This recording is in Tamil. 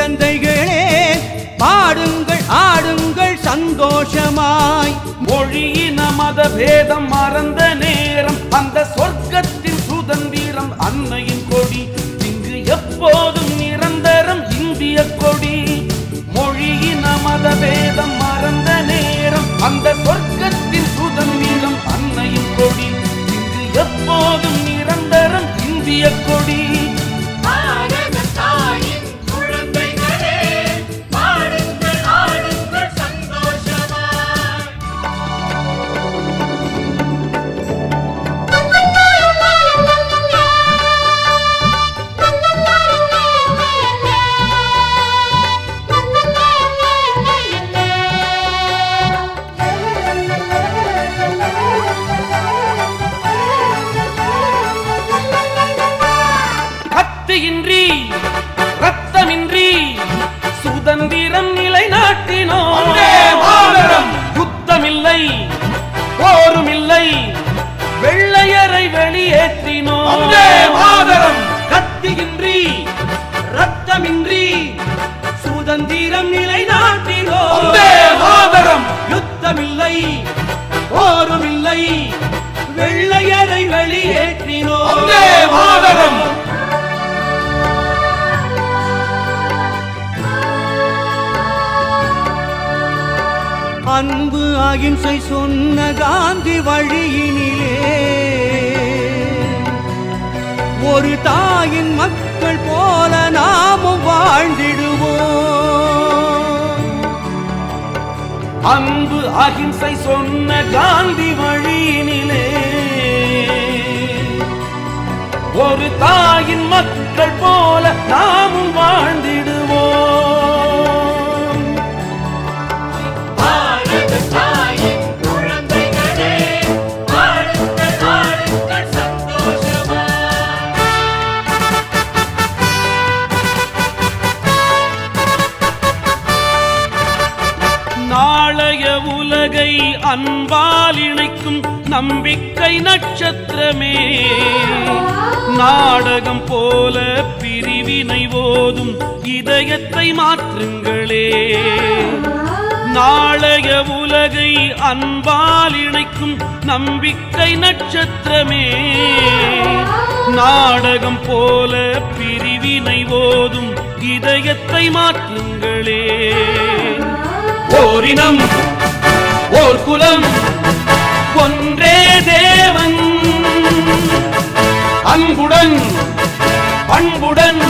குழந்தைகளே பாடுங்கள் ஆடுங்கள் சந்தோஷமாய் மொழியின மத பேதம் மறந்த நேரம் அந்த சொர்க்கத்தின் சுதந்திரம் அன்னையின் கொடி இங்கு எப்போதும் நிரந்தரம் இந்திய கொடி மொழியின மத பேதம் மறந்த நேரம் அந்த சொர்க்கத்தின் சுதந்திரம் அன்னையின் கொடி இங்கு எப்போதும் நிரந்தரம் இந்திய கொடி பாரத தாயின் குழந்தைகளே பாடுங்கள் ஆடுங்கள் சந்தோஷமாய் கத்தியின்றி ரத்தமின்றி சுதந்திரம் நிலைநாட்டினோம் வந்தே மாதரம்! யுத்தமில்லை போருமில்லை வெள்ளையரை வெளியேற்றினோம் வந்தே மாதரம்! கத்தியின்றி ரத்தமின்றி சுதந்திரம் நிலைநாட்டினோம் வந்தே மாதரம்! யுத்தமில்லை போருமில்லை வெள்ளையரை வெளியேற்றினோம் வந்தே மாதரம்! அன்பு அகிம்சை சொன்ன காந்தி வழியினிலே ஒரு தாயின் மக்கள் போல நாமும் வாழ்ந்திடுவோம் அன்பு அகிம்சை சொன்ன காந்தி வழியினிலே ஒரு தாயின் மக்கள் போல நாமும் வாழ்ந்திடுவோம் பாரத தாயின் குழந்தைகளே பாடுங்கள் ஆடுங்கள் சந்தோஷமாய் நாளைய உலகை அன்பால் இணைக்கும் நம்பிக்கை நட்சத்திரமே நாடகம் போல பிரிவினை ஓதும் இதயத்தை மாற்றுங்களே நாளைய உலகை அன்பால் இணைக்கும் நம்பிக்கை நட்சத்திரமே நாடகம் போல பிரிவினை ஓதும் இதயத்தை மாற்றுங்களே ஓரினம் ஓர் குலம் ஒன்றே தேவன் அன்புடன் பண்புடன்